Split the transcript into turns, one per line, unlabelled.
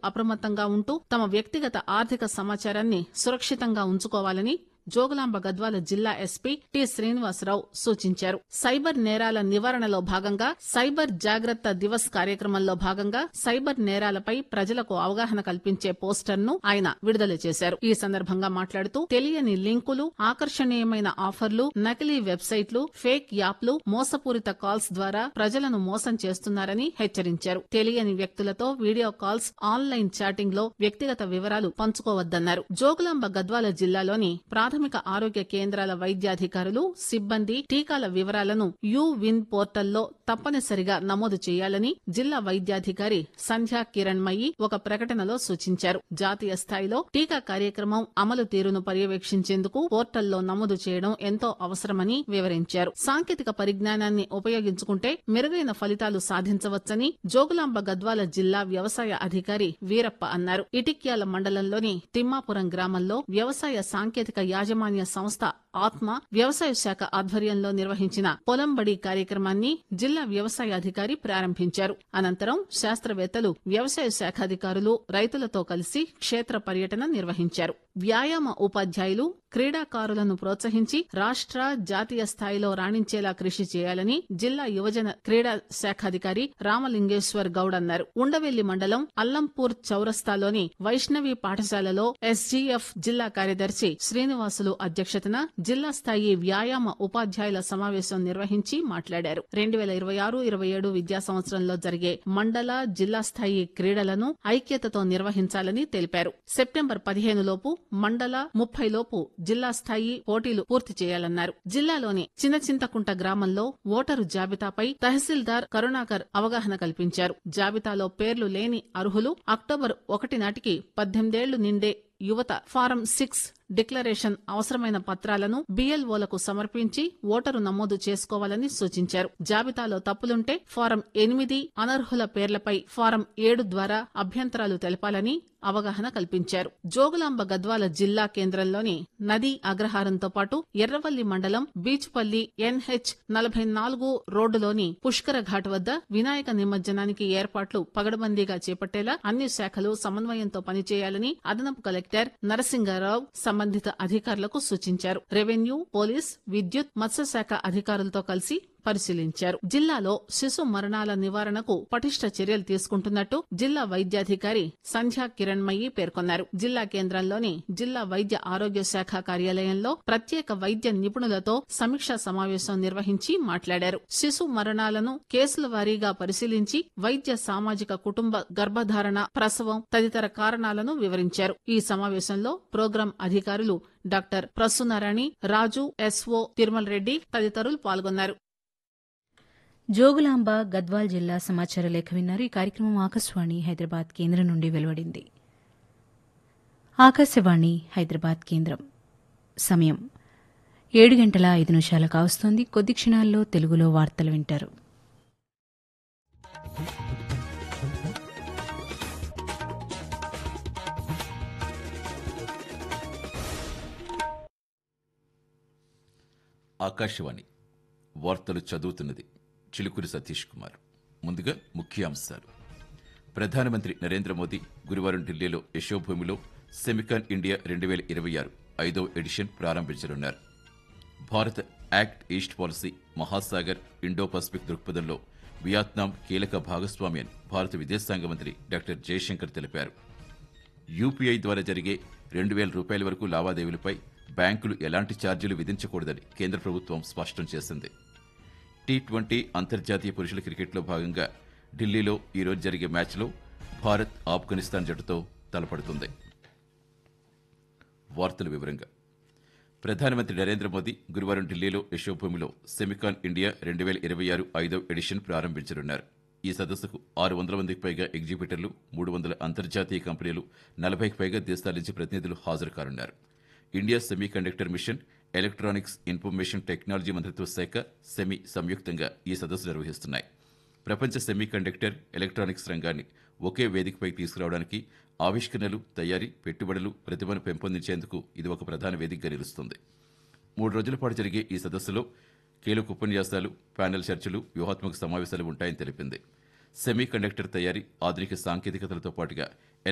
అప్రమత్తంగా ఉంటూ తమ వ్యక్తిగత ఆర్థిక సమాచారాన్ని సురక్షితంగా ఉంచుకోవాలని జోగులాంబ గద్వాల జిల్లా ఎస్పీ టి శ్రీనివాసరావు సూచించారు సైబర్ నేరాల నివారణలో భాగంగా సైబర్ జాగ్రత్త దివస్ కార్యక్రమంలో భాగంగా సైబర్ నేరాలపై ప్రజలకు అవగాహన కల్పించే పోస్టర్ ను ఆయన విడుదల చేశారు ఈ సందర్భంగా మాట్లాడుతూ తెలియని లింకులు ఆకర్షణీయమైన ఆఫర్లు నకిలీ వెబ్సైట్లు ఫేక్ యాప్లు మోసపూరిత కాల్స్ ద్వారా ప్రజలను మోసం చేస్తున్నారని హెచ్చరించారు తెలియని వ్యక్తులతో వీడియో కాల్స్ ఆన్లైన్ చాటింగ్ లో వ్యక్తిగత వివరాలు పంచుకోవద్దన్నారు జోగులాంబ గద్వాల జిల్లాలోని ప్రాథమిక ఆరోగ్య కేంద్రాల వైద్యాధికారులు సిబ్బంది టీకాల వివరాలను యూ విన్ పోర్టల్లో తప్పనిసరిగా నమోదు చేయాలని జిల్లా వైద్యాధికారి సంధ్యా కిరణ్మయి ఒక ప్రకటనలో సూచించారు జాతీయ స్థాయిలో టీకా కార్యక్రమం అమలు తీరును పర్యవేక్షించేందుకు పోర్టల్లో నమోదు చేయడం ఎంతో అవసరమని వివరించారు సాంకేతిక పరిజ్ఞానాన్ని ఉపయోగించుకుంటే మెరుగైన ఫలితాలు సాధించవచ్చని జోగులాంబ గద్వాల జిల్లా వ్యవసాయ అధికారి వీరప్ప అన్నారు ఇటిక్యాల మండలంలోని తిమ్మాపురం గ్రామంలో వ్యవసాయ సాంకేతిక యాజమాన్య సంస్థ ఆత్మ వ్యవసాయ శాఖ ఆధ్వర్యంలో నిర్వహించిన పొలం బడి కార్యక్రమాన్ని జిల్లా వ్యవసాయ అధికారి ప్రారంభించారు అనంతరం శాస్త్రవేత్తలు వ్యవసాయ శాఖ అధికారులు రైతులతో కలిసి క్షేత్ర పర్యటన నిర్వహించారు వ్యాయామ ఉపాధ్యాయులు క్రీడాకారులను ప్రోత్సహించి రాష్ట్ర జాతీయ స్థాయిలో రాణించేలా కృషి చేయాలని జిల్లా యువజన క్రీడా శాఖాధికారి రామలింగేశ్వర్ గౌడ్ అన్నారు ఉండవెల్లి మండలం అల్లంపూర్ చౌరస్తాలోని వైష్ణవి పాఠశాలలో ఎస్జీఎఫ్ జిల్లా కార్యదర్శి శ్రీనివాసులు అధ్యక్షతన జిల్లా స్థాయి వ్యాయామ ఉపాధ్యాయుల సమావేశం నిర్వహించి మాట్లాడారు రెండు వేల ఇరవై ఆరు ఇరవై ఏడు విద్యా సంవత్సరంలో జరిగే మండల జిల్లా స్థాయి క్రీడలను ఐక్యతతో నిర్వహించాలని తెలిపారు సెప్టెంబర్ పదిహేను లోపు మండల ముప్పై లోపు జిల్లా స్థాయి పోటీలు పూర్తి చేయాలన్నారు జిల్లాలోని చిన్నచింతకుంట గ్రామంలో ఓటరు జాబితాపై తహసీల్దార్ కరుణాకర్ అవగాహన కల్పించారు జాబితాలో పేర్లు లేని అర్హులు అక్టోబర్ ఒకటి నాటికి పద్దెనిమిదేళ్లు నిండే యువత ఫారం సిక్స్ డిక్లరేషన్ అవసరమైన పత్రాలను బిఎల్ఓలకు సమర్పించి ఓటరు నమోదు చేసుకోవాలని సూచించారు జాబితాలో తప్పులుంటే ఫారం ఎనిమిది అనర్హుల పేర్లపై ఫారం ఏడు ద్వారా అభ్యంతరాలు తెలపాలని అవగాహన కల్పించారు జోగులాంబ గద్వాల జిల్లా కేంద్రంలోని నదీ అగ్రహారంతో పాటు ఎర్రవల్లి మండలం బీచ్పల్లి ఎన్హెచ్ నలభై నాలుగు రోడ్డులోని పుష్కర ఘాట్ వద్ద వినాయక నిమజ్జనానికి ఏర్పాట్లు పగడబందీగా చేపట్టేలా అన్ని శాఖలు సమన్వయంతో పనిచేయాలని అదనపు కలెక్టర్ నరసింగారావు సంబంధిత అధికారులకు సూచించారు రెవెన్యూ పోలీస్ విద్యుత్ మత్స్యశాఖ అధికారులతో కలిసి పరిశీలించారు జిల్లాలో శిశు మరణాల నివారణకు పటిష్ట చర్యలు తీసుకుంటున్నట్టు జిల్లా వైద్యాధికారి సంధ్యా కిరణ్మయి పేర్కొన్నారు జిల్లా కేంద్రంలోని జిల్లా వైద్య ఆరోగ్య శాఖ కార్యాలయంలో ప్రత్యేక వైద్య నిపుణులతో సమీక్షా సమావేశం నిర్వహించి మాట్లాడారు శిశు మరణాలను కేసుల వారీగా పరిశీలించి వైద్య సామాజిక కుటుంబ గర్భధారణ ప్రసవం తదితర కారణాలను వివరించారు ఈ సమావేశంలో ప్రోగ్రాం అధికారులు డాక్టర్ ప్రసూనారాణి రాజు ఎస్ఓ తిరుమల రెడ్డి తదితరులు పాల్గొన్నారు
జోగులాంబ గద్వాల్ జిల్లా సమాచార లేఖ విన్నారు ఈ కార్యక్రమం ఆకాశవాణి హైదరాబాద్ కేంద్రం నుండి వెలువడింది ఆకాశవాణి హైదరాబాద్ కేంద్రం సమయం ఏడు గంటల ఐదు నిమిషాలు కావస్తోంది కొద్ది క్షణాల్లో తెలుగులో వార్తలు వింటారు
ఆకాశవాణి వార్తలు చదువుతున్నది చిలుకూరి సతీష్ కుమార్ ముందుగా ముఖ్యాంశాలు ప్రధానమంత్రి నరేంద్ర మోదీ గురువారం ఢిల్లీలో యశోభూమిలో సెమికాన్ ఇండియా రెండు వేల ఇరవై ఆరు ఐదో ఎడిషన్ ప్రారంభించనున్నారు Bharat act east policy Mahasagar Indo pacific దృక్పథంలో వియత్నాం కీలక భాగస్వామి అని భారత విదేశాంగ మంత్రి డాక్టర్ జయశంకర్ తెలిపారు యూపీఐ ద్వారా జరిగే రెండు వేల రూపాయల వరకు లావాదేవీలపై బ్యాంకులు ఎలాంటి ఛార్జీలు విధించకూడదని కేంద్ర ప్రభుత్వం స్పష్టం చేసింది టీ ట్వంటీ అంతర్జాతీయ పురుషుల క్రికెట్లో భాగంగా ఢిల్లీలో ఈరోజు జరిగే మ్యాచ్లో భారత్ ఆఫ్ఘనిస్తాన్ జట్టుతో తలపడుతుంది వార్తల వివరంగా ప్రధానమంత్రి నరేంద్ర మోదీ గురువారం ఢిల్లీలో యశోభూమిలో సెమికాన్ ఇండియా రెండు వేల ఇరవై ఆరు ఐదో ఎడిషన్ ప్రారంభించనున్నారు ఈ సదస్సుకు ఆరు వందల మందికి పైగా ఎగ్జిబిటర్లు మూడు వందల అంతర్జాతీయ కంపెనీలు నలభైకి పైగా దేశాల నుంచి ప్రతినిధులు హాజరు కానున్నారు India semiconductor mission electronics information technology మంత్రిత్వ శాఖ సెమీ సంయుక్తంగా ఈ సదస్సు నిర్వహిస్తున్నాయి ప్రపంచ సెమీ కండక్టర్ ఎలక్ట్రానిక్స్ రంగాన్ని ఒకే వేదికపై తీసుకురావడానికి ఆవిష్కరణలు తయారీ పెట్టుబడులు ప్రతిభను పెంపొందించేందుకు ఇది ఒక ప్రధాన వేదికగా నిలుస్తుంది మూడు రోజుల పాటు జరిగే ఈ సదస్సులో కీలక ఉపన్యాసాలు ప్యానెల్ చర్చలు వ్యూహాత్మక సమావేశాలు ఉంటాయని తెలిపింది సెమీ కండక్టర్ తయారీ ఆధునిక సాంకేతికతలతో పాటుగా